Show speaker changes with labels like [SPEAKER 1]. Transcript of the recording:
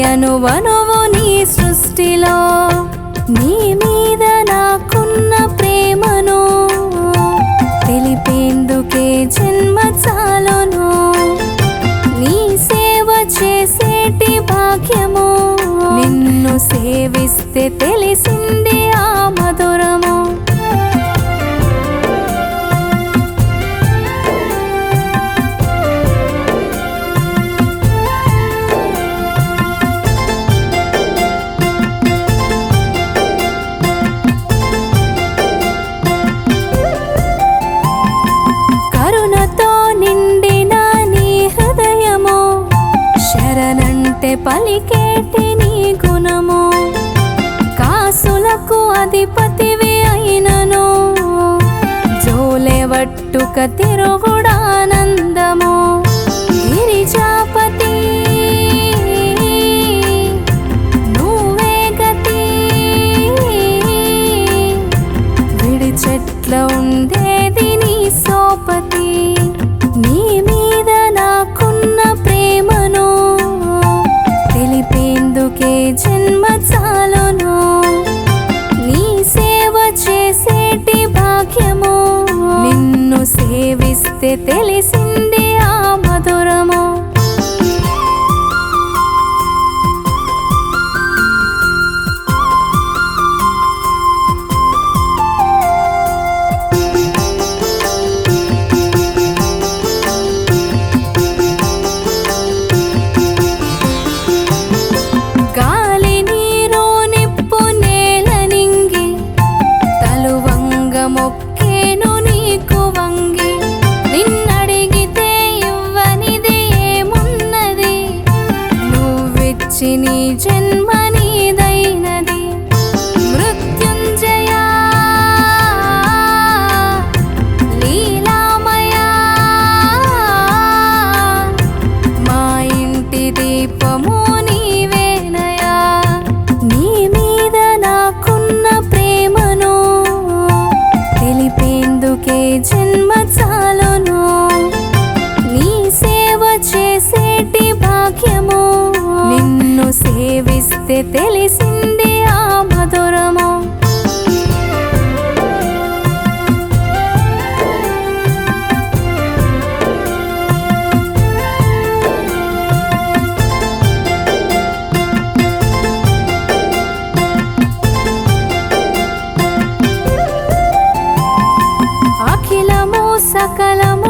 [SPEAKER 1] వేలను వనువు నీ సృష్టిలో నీ మీద నాకున్న ప్రేమను తెలిపేందుకే జన్మ చాలును నీ సేవ చేసేటి భాగ్యము నిన్ను సేవిస్తే తెలిసింది ఆ మధురము కరుణతో నిండిన నీ హృదయము శరణంటే పలికేటి నీ గుణము కాసులకు అధిపతివి అయినను జోలెవట్టుక తిరుగుడానందము గిరిజాపతి నువ్వే గతి విడి చెట్ల ఉండేది నీ సోపతి నీ మీద నాకున్న ప్రేమను తెలిపేందుకే జన్మ చాలును నీ సేవ చేసేటి భాగ్యము నిన్ను సేవిస్తే తెలిసింది ఆ మధురము గాలి నీరు నిప్పు నేల నింగి తలువంగ మొక్కేను నీకు వంగి నిన్నడిగితే ఇవ్వనిది ఏమున్నది నువ్విచ్చి నీ జన్మ నీదైనది మృత్యుంజయ లీలామయా మా ఇంటి దీపము నీవేనయా నీ మీద నాకున్న ప్రేమను తెలిపేందుకే జన్మ చాలును నీ సేవ చేసేటి భాగ్యము నిన్ను సేవిస్తే తెలిసింది ఆ మధురము అఖిలము సకలము